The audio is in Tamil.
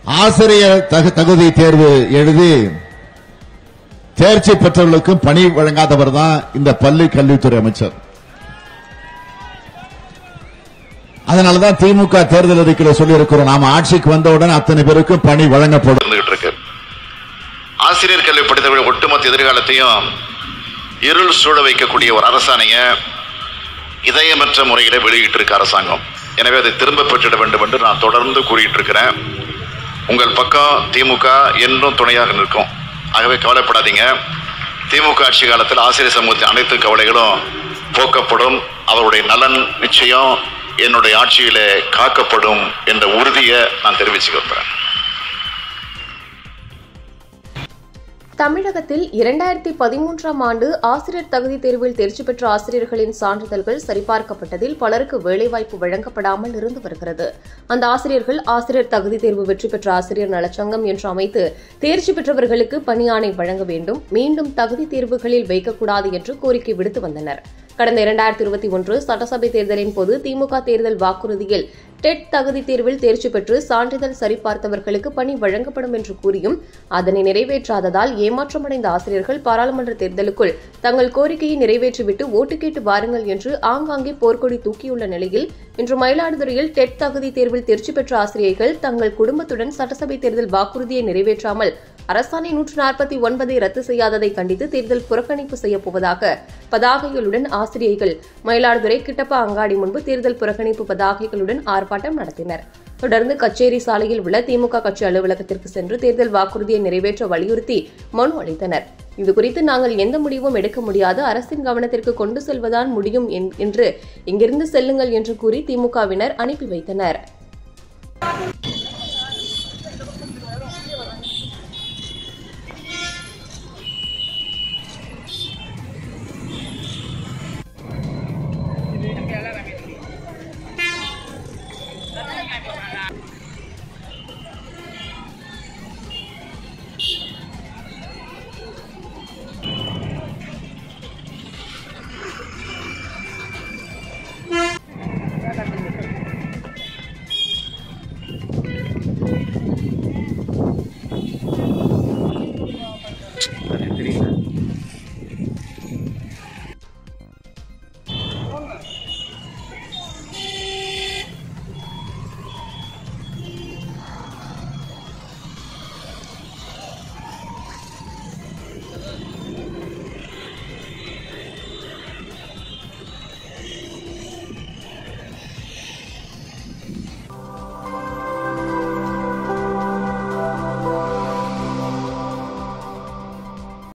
ஆசிரியர் தகு- தகுதி தேர்வு எழுதி தேர்ச்சி பெற்றவர்களுக்கும் பணி வழங்காதவர் தான் இந்த பள்ளி கல்வித்துறை அமைச்சர் அதனாலதான் திமுக தேர்தல் அறிக்கையில் சொல்லி இருக்கிறோம் நாம ஆட்சிக்கு வந்தவுடன் அத்தனை பேருக்கும் பணி வழங்கப்படும் இருந்துகிட்டு இருக்கு ஆசிரியர் கல்வி படித்தவர்கள் ஒட்டுமொத்த எதிர்காலத்தையும் இருள் சூழ வைக்கக்கூடிய ஒரு அரசாணைய இதயமற்ற முறையில வெளியிட்டு இருக்கு அரசாங்கம் எனவே அதை திரும்ப பெற்றிட வேண்டும் என்று நான் தொடர்ந்து கூறிட்டு இருக்கிறேன் உங்கள் பக்கம் திமுக என்றும் துணையாக நிற்கும் ஆகவே கவலைப்படாதீங்க திமுக ஆட்சி காலத்தில் ஆசிரியர் சமூகத்தின் அனைத்து கவலைகளும் போக்கப்படும் அவருடைய நலன் நிச்சயம் என்னுடைய ஆட்சியிலே காக்கப்படும் என்ற உறுதியை நான் தெரிவிச்சுக்க விரும்புகிறேன் தமிழகத்தில் இரண்டாயிரத்தி பதிமூன்றாம் ஆண்டு ஆசிரியர் தகுதி தேர்வில் தேர்ச்சி பெற்ற ஆசிரியர்களின் சான்றிதழ்கள் சரிபார்க்கப்பட்டதில் பலருக்கு வேலைவாய்ப்பு வழங்கப்படாமல் இருந்து வருகிறது அந்த ஆசிரியர்கள் ஆசிரியர் தகுதி தேர்வு வெற்றி பெற்ற ஆசிரியர் நலச்சங்கம் என்று அமைத்து தேர்ச்சி பெற்றவர்களுக்கு பணியாணை வழங்க வேண்டும் மீண்டும் தகுதி தேர்வுகளில் வைக்கக்கூடாது என்று கோரிக்கை விடுத்து வந்தனர் கடந்த இரண்டாயிரத்தி இருபத்தி ஒன்று சட்டசபை தேர்தலின் போது திமுக தேர்தல் வாக்குறுதியில் டெட் தகுதி தேர்வில் தேர்ச்சி பெற்று சான்றிதழ் சரிபார்த்தவர்களுக்கு பணி வழங்கப்படும் என்று கூறியும் அதனை நிறைவேற்றாததால் ஏமாற்றமடைந்த ஆசிரியர்கள் பாராளுமன்ற தேர்தலுக்குள் தங்கள் கோரிக்கையை நிறைவேற்றிவிட்டு ஓட்டு கேட்டு வாருங்கள் என்று ஆங்காங்கே போர்க்கொடி தூக்கியுள்ள நிலையில் இன்று மயிலாடுதுறையில் டெட் தகுதி தேர்வில் தேர்ச்சி பெற்ற ஆசிரியர்கள் தங்கள் குடும்பத்துடன் சட்டசபை தேர்தல் வாக்குறுதியை நிறைவேற்றாமல் அரசாணை நூற்று நாற்பத்தி ஒன்பதை ரத்து செய்யாததை கண்டித்து தேர்தல் புறக்கணிப்பு செய்யப்போவதாக பதாகைகளுடன் ஆசிரியர்கள் மயிலாடுதுறை கிட்டப்பா அங்காடி முன்பு தேர்தல் புறக்கணிப்பு பதாகைகளுடன் ஆர்ப்பாட்டம் நடத்தினர் தொடர்ந்து கச்சேரி சாலையில் உள்ள திமுக கட்சி அலுவலகத்திற்கு சென்று தேர்தல் வாக்குறுதியை நிறைவேற்ற வலியுறுத்தி மனு அளித்தனர் இதுகுறித்து நாங்கள் எந்த முடிவும் எடுக்க முடியாது அரசின் கவனத்திற்கு கொண்டு செல்வதான் முடியும் என்- என்று இங்கிருந்து செல்லுங்கள் என்று கூறி திமுகவினர் அனுப்பி வைத்தனர்